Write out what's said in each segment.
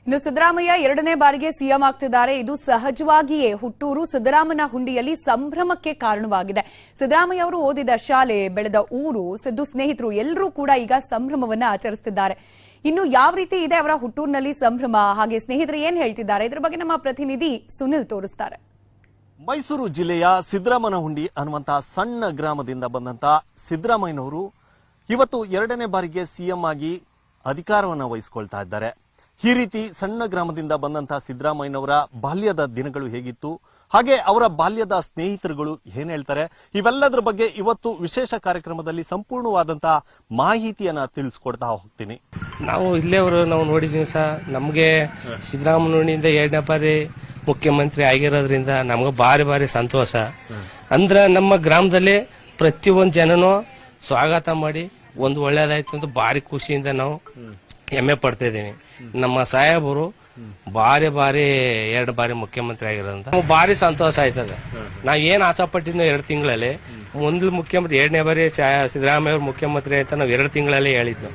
ಇನ್ನು ಸಿದ್ದರಾಮಯ್ಯ ಎರಡನೇ ಬಾರಿಗೆ ಸಿಎಂ ಆಗ್ತಿದ್ದಾರೆ ಇದು ಸಹಜವಾಗಿಯೇ ಹುಟ್ಟೂರು ಸಿದ್ದರಾಮನ ಹುಂಡಿಯಲ್ಲಿ ಸಂಭ್ರಮಕ್ಕೆ ಕಾರಣವಾಗಿದೆ ಸಿದ್ದರಾಮಯ್ಯ ಅವರು ಓದಿದ ಶಾಲೆ ಬೆಳೆದ ಊರು ಸಿದ್ದು ಸ್ನೇಹಿತರು ಎಲ್ಲರೂ ಕೂಡ ಈಗ ಸಂಭ್ರಮವನ್ನ ಆಚರಿಸುತ್ತಿದ್ದಾರೆ ಇನ್ನು ಯಾವ ರೀತಿ ಇದೆ ಅವರ ಹುಟ್ಟೂರಿನಲ್ಲಿ ಸಂಭ್ರಮ ಹಾಗೆ ಸ್ನೇಹಿತರು ಏನ್ ಹೇಳ್ತಿದ್ದಾರೆ ಇದ್ರ ಬಗ್ಗೆ ನಮ್ಮ ಪ್ರತಿನಿಧಿ ಸುನಿಲ್ ತೋರಿಸ್ತಾರೆ ಮೈಸೂರು ಜಿಲ್ಲೆಯ ಸಿದ್ದರಾಮನಹುಂಡಿ ಅನ್ನುವಂತಹ ಸಣ್ಣ ಗ್ರಾಮದಿಂದ ಬಂದಂತ ಸಿದ್ದರಾಮಯ್ಯನವರು ಇವತ್ತು ಎರಡನೇ ಬಾರಿಗೆ ಸಿಎಂ ಆಗಿ ಅಧಿಕಾರವನ್ನು ವಹಿಸಿಕೊಳ್ತಾ ಇದ್ದಾರೆ ಈ ರೀತಿ ಸಣ್ಣ ಗ್ರಾಮದಿಂದ ಬಂದಂತಹ ಸಿದ್ದರಾಮಯ್ಯನವರ ಬಾಲ್ಯದ ದಿನಗಳು ಹೇಗಿತ್ತು ಹಾಗೆ ಅವರ ಬಾಲ್ಯದ ಸ್ನೇಹಿತರುಗಳು ಏನ್ ಹೇಳ್ತಾರೆ ಇವೆಲ್ಲದರ ಬಗ್ಗೆ ಇವತ್ತು ವಿಶೇಷ ಕಾರ್ಯಕ್ರಮದಲ್ಲಿ ಸಂಪೂರ್ಣವಾದಂತಹ ಮಾಹಿತಿಯನ್ನ ತಿಳಿಸ್ಕೊಡ್ತಾ ಹೋಗ್ತೀನಿ ನಾವು ಇಲ್ಲೇವರು ನಾವು ನೋಡಿದೀವಿ ಸಹ ನಮಗೆ ಸಿದ್ದರಾಮಯ್ಯನಿಂದ ಎರಡನೇ ಬಾರಿ ಮುಖ್ಯಮಂತ್ರಿ ಆಗಿರೋದ್ರಿಂದ ನಮ್ಗೆ ಭಾರಿ ಭಾರಿ ಸಂತೋಷ ಅಂದ್ರ ನಮ್ಮ ಗ್ರಾಮದಲ್ಲಿ ಪ್ರತಿಯೊಂದು ಜನನು ಸ್ವಾಗತ ಮಾಡಿ ಒಂದು ಒಳ್ಳೇದಾಯ್ತು ಅಂತ ಭಾರಿ ಖುಷಿಯಿಂದ ನಾವು ಹೆಮ್ಮೆ ಪಡ್ತಾ ಇದೀವಿ ನಮ್ಮ ಸಾಹೇಬರು ಭಾರಿ ಭಾರಿ ಎರಡು ಬಾರಿ ಮುಖ್ಯಮಂತ್ರಿ ಆಗಿರೋದ್ರಿಂದ ನಮ್ಗೆ ಭಾರಿ ಸಂತೋಷ ಆಯ್ತದೆ ನಾವ್ ಏನ್ ಆಸೆ ಪಟ್ಟಿದ್ನೋ ಎರಡು ತಿಂಗಳಲ್ಲಿ ಮೊದಲು ಮುಖ್ಯಮಂತ್ರಿ ಎರಡನೇ ಬಾರಿ ಸಾ- ಸಿದ್ದರಾಮಯ್ಯ ಅವ್ರು ಮುಖ್ಯಮಂತ್ರಿ ಅಂತ ನಾವು ಎರಡು ತಿಂಗಳಲ್ಲೇ ಹೇಳಿದ್ನು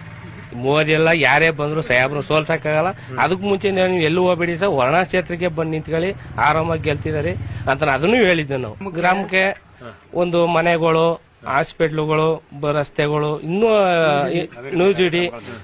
ಮೋದಿ ಎಲ್ಲ ಯಾರೇ ಬಂದ್ರು ಸಾಹೇಬ್ರು ಸೋಲ್ಸಕ್ಕಾಗಲ್ಲ ಅದಕ್ಕೆ ಮುಂಚೆ ನೀವು ಎಲ್ಲೂ ಹೋಗ್ಬೇಡಿ ಸರ್ ವರ್ಣ ಕ್ಷೇತ್ರಕ್ಕೆ ಬಂದು ನಿಂತ್ಕೊಳ್ಳಿ ಆರಾಮಾಗಿ ಗೆಲ್ತಿದಾರೆ ಅಂತ ಅದನ್ನು ಹೇಳಿದ್ದೆ ನಾವು ನಮ್ಮ ಗ್ರಾಮಕ್ಕೆ ಒಂದು ಮನೆಗಳು ಹಾಸ್ಪಿಟ್ಲುಗಳು ಬ- ರಸ್ತೆಗಳು ಇನ್ನೂ ನ್ಯೂಜಿಡಿ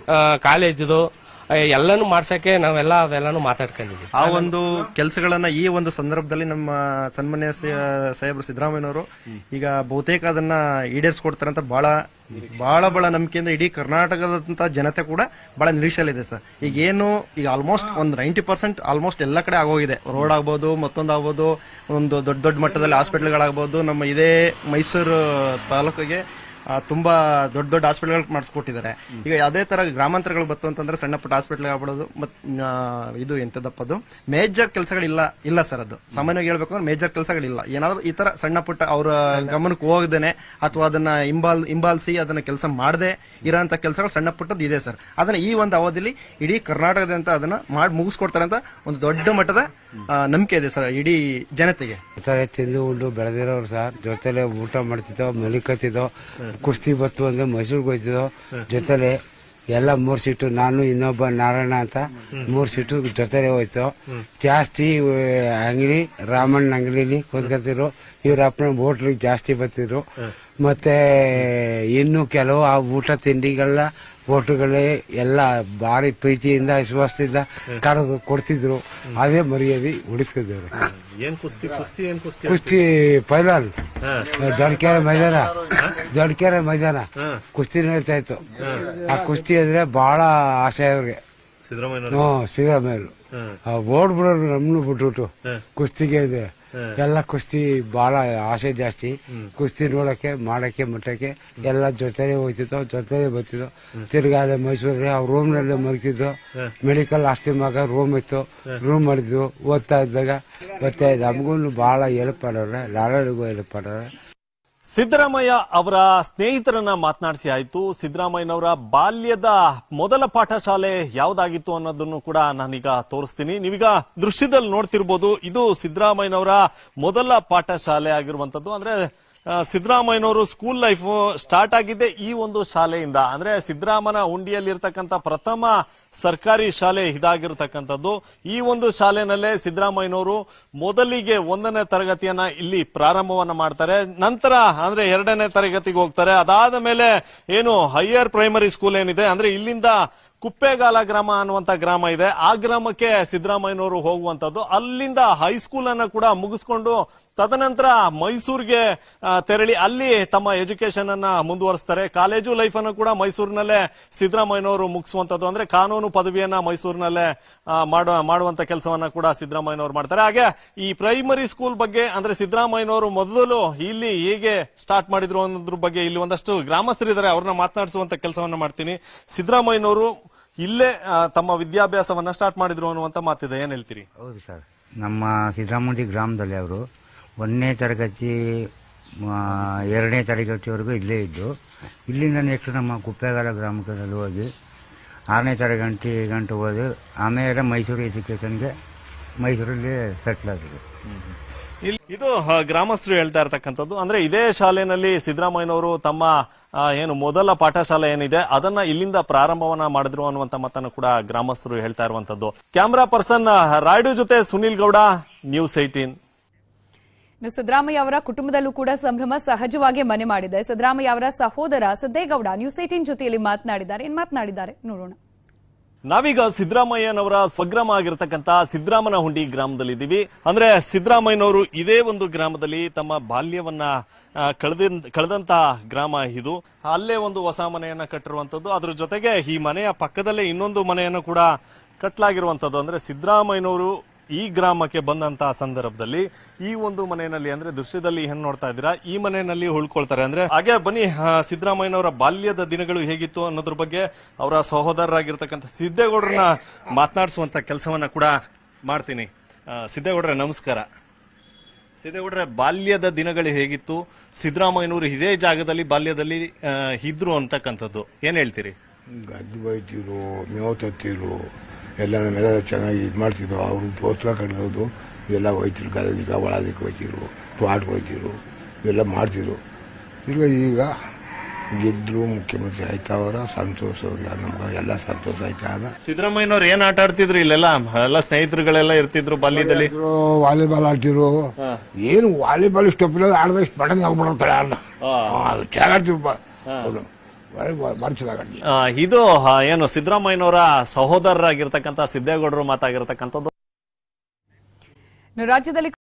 ಕಾಲೇಜದು ಎಲ್ಲಾನು ಮಾಡ್ಸಕ್ಕೆ ನಾವೆಲ್ಲ ಅವೆಲ್ಲಾನು ಮಾತಾಡ್ಕೊಂಡಿದ್ವಿ ಆ ಒಂದು ಕೆಲಸಗಳನ್ನ ಈ ಒಂದು ಸಂದರ್ಭದಲ್ಲಿ ನಮ್ಮ ಸನ್ಮಾನ್ಯ ಸ- ಸಾಹೇಬ್ರು ಸಿದ್ದರಾಮಯ್ಯನವರು ಈಗ ಬಹುತೇಕ ಅದನ್ನ ಈಡೇರಿಸ್ಕೊಡ್ತಾರೆ ಅಂತ ಬಹಳ ಬಹಳ ಬಹಳ ನಂಬಿಕೆಯಿಂದ ಇಡೀ ಕರ್ನಾಟಕದಂತ ಜನತೆ ಕೂಡ ಬಹಳ ನಿರೀಕ್ಷೆಯಲ್ಲಿದೆ ಸರ್ ಈಗ ಏನು ಈಗ ಆಲ್ಮೋಸ್ಟ್ ಒಂದು ನೈಂಟಿ ಪರ್ಸೆಂಟ್ ಆಲ್ಮೋಸ್ಟ್ ಎಲ್ಲ ಕಡೆ ಆಗೋಗಿದೆ ರೋಡ್ ಆಗ್ಬೋದು ಮತ್ತೊಂದು ಆಗ್ಬೋದು ಒಂದು ದೊಡ್ಡ ದೊಡ್ಡ ಮಟ್ಟದಲ್ಲಿ ಹಾಸ್ಪಿಟಲ್ಗಳಾಗ್ಬೋದು ನಮ್ಮ ಇದೇ ಮೈಸೂರು ತಾಲೂಕಿಗೆ ಆ, ತುಂಬಾ ದೊಡ್ಡ ದೊಡ್ಡ ಹಾಸ್ಪಿಟಲ್ ಮಾಡಿಸ್ಕೊಟ್ಟಿದ್ದಾರೆ ಈಗ ಅದೇ ತರ ಗ್ರಾಮಾಂತರಗಳು ಬತ್ತು ಅಂತಂದ್ರೆ ಸಣ್ಣ ಪುಟ್ಟ ಹಾಸ್ಪಿಟಲ್ ಆಗ್ಬಿಡೋದು ಮತ್ ಆ, ಇದು ಎಂತದಪ್ಪದು ಮೇಜರ್ ಕೆಲಸಗಳಿಲ್ಲ ಇಲ್ಲ ಸರ್ ಅದು ಸಾಮಾನ್ಯವಾಗಿ ಹೇಳ್ಬೇಕು ಅಂದ್ರೆ ಮೇಜರ್ ಕೆಲಸಗಳಿಲ್ಲ ಏನಾದ್ರು ಈ ತರ ಸಣ್ಣ ಪುಟ್ಟ ಅವರ ಗಮನಕ್ಕೆ ಹೋಗದೇನೆ ಅಥವಾ ಅದನ್ನ ಹಿಂಬಾಲ್ ಹಿಂಬಾಲಿಸಿ ಅದನ್ನ ಕೆಲಸ ಮಾಡದೆ ಇರೋಂತ ಕೆಲಸಗಳು ಸಣ್ಣ ಪುಟ್ಟದ್ದು ಇದೆ ಸರ್ ಅದನ್ನ ಈ ಒಂದು ಅವಧಿಯಲ್ಲಿ ಇಡೀ ಕರ್ನಾಟಕದಂತ ಅದನ್ನ ಮಾಡಿ ಮುಗಿಸ್ಕೊಡ್ತಾರೆ ಅಂತ ಒಂದು ದೊಡ್ಡ ಮಟ್ಟದ ಆ, ನಂಬಿಕೆ ಇದೆ ಸರ್ ಇಡೀ ಜನತೆಗೆ ತಾರೆ ತಿಂದು ಉಂಡು ಬೆಳೆದಿರೋರು ಸರ್ ಜೊತೆಲೆ ಊಟ ಮಾಡ್ತಿದ್ದೋ ಮಲಿಕತ್ತಿದ್ದೋ ಕುಸ್ತಿ ಬತ್ತು ಅಂದ್ರೆ ಮೈಸೂರಿಗೆ ಹೋಯ್ತಿದ್ದೋ ಜೊತೆಲೆ ಎಲ್ಲ ಮೂರ್ ಸೀಟು ನಾನು ಇನ್ನೊಬ್ಬ ನಾರಾಯಣ ಅಂತ ಮೂರ್ ಸೀಟು ಜೊತೆಲೆ ಹೋಯ್ತು ಜಾಸ್ತಿ ಆ, ಅಂಗಡಿ ರಾಮಣ್ಣ ಅಂಗಡಿಲಿ ಕೂತ್ಕೊತಿರು ಇವ್ರ ಅಪ್ಪನ ಹೋಟ್ಲಿಗೆ ಜಾಸ್ತಿ ಬರ್ತಿದ್ರು ಮತ್ತೆ ಇನ್ನು ಕೆಲವು ಆ ಊಟ ತಿಂಡಿಗಳನ್ನ ಓಟುಗಳೇ ಎಲ್ಲ ಭಾರಿ ಪ್ರೀತಿಯಿಂದ ವಿಶ್ವಾಸದಿಂದ ಕರೆದು ಕೊಡ್ತಿದ್ರು ಅದೇ ಮರ್ಯಾದೆ ಉಳಿಸ್ಕಿದ್ದೇವೆ ಏನ್ ಕುಸ್ತಿ ಕುಸ್ತಿ ಏನ್ ಕುಸ್ತಿ ಕುಸ್ತಿ ಪೈಲಾನ್ ದೊಡ್ಕೆರೆ ಮೈದಾನ ದೊಡ್ಕೆರೆ ಮೈದಾನ ಕುಸ್ತಿ ನಡೀತಾ ಇತ್ತು ಆ ಕುಸ್ತಿ ಅಂದ್ರೆ ಬಹಳ ಆಸೆ ಅವ್ರಿಗೆ ಸಿದ್ದರಾಮಯ್ಯ ಹ್ಞೂ ಸಿದ್ದರಾಮಯ್ಯರು ಓಡ್ಬಿಡೋರು ನಮ್ಮನ್ನು ಬಿಟ್ಬಿಟ್ಟು ಕುಸ್ತಿಗೆ ಇದೆ ಎಲ್ಲ ಕುಸ್ತಿ ಬಹಳ ಆಸೆ ಜಾಸ್ತಿ ಕುಸ್ತಿ ನೋಡಕ್ಕೆ ಮಾಡಕ್ಕೆ ಮುಟ್ಟಕ್ಕೆ ಎಲ್ಲ ಜೊತೆಲೆ ಹೋಗ್ತಿದ್ದೋ ಜೊತೆಲೆ ಬರ್ತಿದ್ದೋ ತಿರ್ಗಾ ಅಲ್ಲೇ ಮೈಸೂರಲ್ಲಿ ಅವ್ರ ರೂಮ್ ನಲ್ಲೇ ಮಲಗ್ತಿದ್ದೋ ಮೆಡಿಕಲ್ ಮಗ ರೂಮ್ ಇತ್ತು ರೂಮ್ ಮಾಡಿದ್ವು ಓದ್ತಾ ಇದ್ದಾಗ ಮತ್ತೆ ನಮಗೂ ಬಹಳ ಹೆಲ್ಪ್ ಮಾಡೋರೆ ಲಾರಳಿಗೂ ಹೆಲ್ಪ್ ಮಾಡೋರೆ ಸಿದ್ದರಾಮಯ್ಯ ಅವರ ಸ್ನೇಹಿತರನ್ನ ಮಾತನಾಡಿಸಿ ಆಯ್ತು ಸಿದ್ದರಾಮಯ್ಯನವರ ಬಾಲ್ಯದ ಮೊದಲ ಪಾಠಶಾಲೆ ಯಾವ್ದಾಗಿತ್ತು ಅನ್ನೋದನ್ನು ಕೂಡ ನಾನೀಗ ತೋರಿಸ್ತೀನಿ ನೀವೀಗ ದೃಶ್ಯದಲ್ಲಿ ನೋಡ್ತಿರ್ಬೋದು ಇದು ಸಿದ್ದರಾಮಯ್ಯನವರ ಮೊದಲ ಪಾಠಶಾಲೆ ಆಗಿರುವಂತದ್ದು ಅಂದ್ರೆ ಆ, ಸಿದ್ದರಾಮಯ್ಯನವರು ಸ್ಕೂಲ್ ಲೈಫ್ ಸ್ಟಾರ್ಟ್ ಆಗಿದ್ದೆ ಈ ಒಂದು ಶಾಲೆಯಿಂದ ಅಂದ್ರೆ ಸಿದ್ದರಾಮನ ಉಂಡಿಯಲ್ಲಿರ್ತಕ್ಕಂಥ ಪ್ರಥಮ ಸರ್ಕಾರಿ ಶಾಲೆ ಇದಾಗಿರ್ತಕ್ಕಂಥದ್ದು ಈ ಒಂದು ಶಾಲೆನಲ್ಲೇ ಸಿದ್ದರಾಮಯ್ಯನವರು ಮೊದಲಿಗೆ ಒಂದನೇ ತರಗತಿಯನ್ನ ಇಲ್ಲಿ ಪ್ರಾರಂಭವನ್ನ ಮಾಡ್ತಾರೆ ನಂತರ ಅಂದ್ರೆ ಎರಡನೇ ತರಗತಿಗೆ ಹೋಗ್ತಾರೆ ಅದಾದ ಮೇಲೆ ಏನು ಹೈಯರ್ ಪ್ರೈಮರಿ ಸ್ಕೂಲ್ ಏನಿದೆ ಅಂದ್ರೆ ಇಲ್ಲಿಂದ ಕುಪ್ಪೇಗಾಲ ಗ್ರಾಮ ಅನ್ನುವಂತ ಗ್ರಾಮ ಇದೆ ಆ ಗ್ರಾಮಕ್ಕೆ ಸಿದ್ದರಾಮಯ್ಯನವರು ಹೋಗುವಂತದ್ದು ಅಲ್ಲಿಂದ ಹೈಸ್ಕೂಲ್ ಅನ್ನ ಕೂಡ ಮುಗಿಸ್ಕೊಂಡು ತದನಂತರ ಮೈಸೂರಿಗೆ ಆ, ತೆರಳಿ ಅಲ್ಲಿ ತಮ್ಮ ಎಜುಕೇಶನ್ ಅನ್ನ ಮುಂದುವರಿಸ್ತಾರೆ ಕಾಲೇಜು ಲೈಫ್ ಅನ್ನು ಕೂಡ ಮೈಸೂರಿನಲ್ಲೇ ಸಿದ್ದರಾಮಯ್ಯನವರು ಮುಗಿಸುವಂತದ್ದು ಅಂದ್ರೆ ಕಾನೂನು ಪದವಿಯನ್ನ ಮೈಸೂರಿನಲ್ಲೇ ಆ, ಮಾಡುವ ಮಾಡುವಂತ ಕೆಲಸವನ್ನ ಕೂಡ ಸಿದ್ದರಾಮಯ್ಯನವರು ಮಾಡ್ತಾರೆ ಹಾಗೆ ಈ ಪ್ರೈಮರಿ ಸ್ಕೂಲ್ ಬಗ್ಗೆ ಅಂದ್ರೆ ಸಿದ್ದರಾಮಯ್ಯನವರು ಮೊದಲು ಇಲ್ಲಿ ಹೇಗೆ ಸ್ಟಾರ್ಟ್ ಮಾಡಿದ್ರು ಅನ್ನೋದ್ರ ಬಗ್ಗೆ ಇಲ್ಲಿ ಒಂದಷ್ಟು ಗ್ರಾಮಸ್ಥರಿದ್ದಾರೆ ಅವ್ರನ್ನ ಮಾತನಾಡಿಸುವಂತ ಕೆಲಸವನ್ನ ಮಾಡ್ತೀನಿ ಸಿದ್ದರಾಮಯ್ಯನವರು ಇಲ್ಲೇ ಆ, ತಮ್ಮ ವಿದ್ಯಾಭ್ಯಾಸವನ್ನ ಸ್ಟಾರ್ಟ್ ಮಾಡಿದ್ರು ಅನ್ನುವಂತ ಮಾತಿದೆ ಏನ್ ಹೇಳ್ತೀರಿ ಹೌದು ಸರ್ ನಮ್ಮ ಸಿದ್ದರಾಮುಂಡಿ ಗ್ರಾಮದಲ್ಲಿ ಅವರು ಒಂದನೇ ತರಗತಿ ಆ, ಎರಡನೇ ತರಗತಿವರೆಗೂ ಇಲ್ಲೇ ಇದ್ದು ಇಲ್ಲಿಂದ ನೆಕ್ಸ್ಟ್ ನಮ್ಮ ಕುಪ್ಪೇಗಾಲ ಗ್ರಾಮದಲ್ಲಿ ಹೋಗಿ ಆರನೇ ತರಗತಿ ಗಂಟೆ ಹೋದು ಆಮೇಲೆ ಮೈಸೂರು ಎಜುಕೇಷನ್ಗೆ ಮೈಸೂರಲ್ಲಿ ಸೆಟ್ಲ್ ಆಗಿದೆ ಇಲ್ಲಿ- ಇದು ಆ, ಗ್ರಾಮಸ್ಥರು ಹೇಳ್ತಾ ಇರ್ತಕ್ಕಂಥದ್ದು ಅಂದ್ರೆ ಇದೇ ಶಾಲೆನಲ್ಲಿ ಸಿದ್ದರಾಮಯ್ಯನವರು ತಮ್ಮ ಆ, ಏನು ಮೊದಲ ಪಾಠಶಾಲೆ ಏನಿದೆ ಅದನ್ನ ಇಲ್ಲಿಂದ ಪ್ರಾರಂಭವನ್ನ ಮಾಡಿದ್ರು ಅನ್ನುವಂತ ಮಾತನ್ನು ಕೂಡ ಗ್ರಾಮಸ್ಥರು ಹೇಳ್ತಾ ಇರುವಂತದ್ದು ಕ್ಯಾಮ್ರಾ ಪರ್ಸನ್ ರಾಯ್ಡು ಜೊತೆ ಸುನಿಲ್ ಗೌಡ ನ್ಯೂಸ್ ಏಟೀನ್ ಇನ್ನು ಸಿದ್ದರಾಮಯ್ಯ ಅವರ ಕುಟುಂಬದಲ್ಲೂ ಕೂಡ ಸಂಭ್ರಮ ಸಹಜವಾಗಿ ಮನೆ ಮಾಡಿದೆ ಸಿದ್ದರಾಮಯ್ಯ ಅವರ ಸಹೋದರ ಸಿದ್ದೇಗೌಡ ನ್ಯೂಸ್ ಏಟೀನ್ ಜೊತೆಯಲ್ಲಿ ಮಾತನಾಡಿದ್ದಾರೆ ಏನ್ ಮಾತನಾಡಿದ್ದಾರೆ ನೋಡೋಣ ನಾವೀಗ ಸಿದ್ದರಾಮಯ್ಯನವರ ಸ್ವಗ್ರಾಮ ಆಗಿರತಕ್ಕಂತ ಸಿದ್ದರಾಮನಹುಂಡಿ ಗ್ರಾಮದಲ್ಲಿದ್ದೀವಿ ಅಂದ್ರೆ ಸಿದ್ದರಾಮಯ್ಯನವರು ಇದೇ ಒಂದು ಗ್ರಾಮದಲ್ಲಿ ತಮ್ಮ ಬಾಲ್ಯವನ್ನ ಆ, ಕಳೆದ ಕಳೆದಂತ ಗ್ರಾಮ ಇದು ಅಲ್ಲೇ ಒಂದು ಹೊಸ ಮನೆಯನ್ನ ಕಟ್ಟಿರುವಂತದ್ದು ಅದ್ರ ಜೊತೆಗೆ ಈ ಮನೆಯ ಪಕ್ಕದಲ್ಲೇ ಇನ್ನೊಂದು ಮನೆಯನ್ನು ಕೂಡ ಕಟ್ಟಲಾಗಿರುವಂತದ್ದು ಅಂದ್ರೆ ಸಿದ್ದರಾಮಯ್ಯನವರು ಈ ಗ್ರಾಮಕ್ಕೆ ಬಂದಂತಹ ಸಂದರ್ಭದಲ್ಲಿ ಈ ಒಂದು ಮನೆಯಲ್ಲಿ ಅಂದ್ರೆ ದೃಶ್ಯದಲ್ಲಿ ಏನ್ ನೋಡ್ತಾ ಇದ್ದೀರಾ ಈ ಮನೆಯಲ್ಲಿ ಉಳ್ಕೊಳ್ತಾರೆ ಅಂದ್ರೆ ಹಾಗೆ ಬನ್ನಿ ಆ, ಸಿದ್ದರಾಮಯ್ಯನವರ ಬಾಲ್ಯದ ದಿನಗಳು ಹೇಗಿತ್ತು ಅನ್ನೋದ್ರ ಬಗ್ಗೆ ಅವರ ಸಹೋದರರಾಗಿರ್ತಕ್ಕಂಥ ಸಿದ್ದೇಗೌಡರನ್ನ ಮಾತನಾಡಿಸುವಂತ ಕೆಲಸವನ್ನ ಕೂಡ ಮಾಡ್ತೀನಿ ಆ, ಸಿದ್ದೇಗೌಡ್ರೆ ನಮಸ್ಕಾರ ಸಿದ್ದೇಗೌಡ್ರೆ ಬಾಲ್ಯದ ದಿನಗಳು ಹೇಗಿತ್ತು ಸಿದ್ದರಾಮಯ್ಯನವರು ಇದೇ ಜಾಗದಲ್ಲಿ ಬಾಲ್ಯದಲ್ಲಿ ಆ, ಇದ್ರು ಅಂತಕ್ಕಂಥದ್ದು ಏನ್ ಹೇಳ್ತೀರಿ ಗದ್ದು ಬೈತಿರು ಮೇವು ತತ್ತಿರು ಎಲ್ಲ ನಮ್ಮೆಲ್ಲ ಚೆನ್ನಾಗಿ ಇದು ಮಾಡ್ತಿದ್ರು ಅವರು ದೋಸ್ತ ಕಡ್ಗೋದು ಇವೆಲ್ಲ ಹೋಯ್ತಿರು ಗದಗಿಗ ಒಳದಕ್ಕೆ ಹೋಯ್ತಿರು ತೋಟಕ್ಕೆ ಹೋಯ್ತಿರು ಇವೆಲ್ಲ ಮಾಡ್ತಿರು ತಿರ್ಗ ಈಗ ಗೆದ್ರು ಮುಖ್ಯಮಂತ್ರಿ ಆಯ್ತಾವರ ಸಂತೋಷ ನಮ್ಗೆ ಎಲ್ಲ ಸಂತೋಷ ಆಯ್ತಾದ ಸಿದ್ದರಾಮಯ್ಯನವ್ರು ಏನ್ ಆಟ ಆಡ್ತಿದ್ರು ಇಲ್ಲೆಲ್ಲ ಎಲ್ಲ ಸ್ನೇಹಿತರುಗಳೆಲ್ಲ ಇರ್ತಿದ್ರು ಬಾಲ್ಯದಲ್ಲಿ ವಾಲಿಬಾಲ್ ಆಡ್ತಿರು ಏನು ವಾಲಿಬಾಲ್ ಸ್ಟೆಪ್ ಆಡಿದ್ರೆ ಇಷ್ಟು ಬಟನ್ ಆಗ್ಬಿಡ್ತಾರೆ ಯಾರನ್ನ ಅದು ಚೆನ್ನಾಗಿ ಆಡ್ತಿರು ಅವರು ವಾಲಿಬಾಲ್ ಭಾರಿ ಚೆನ್ನಾಗಿ ಆಡ್ತಿದ್ರು ಆ, ಇದು ಆ, ಏನು ಸಿದ್ದರಾಮಯ್ಯನವರ ಸಹೋದರರಾಗಿರ್ತಕ್ಕಂಥ ಸಿದ್ದೇಗೌಡರು ಮಾತಾಗಿರ್ತಕ್ಕಂಥದ್ದು ಇನ್ನು ರಾಜ್ಯದಲ್ಲಿ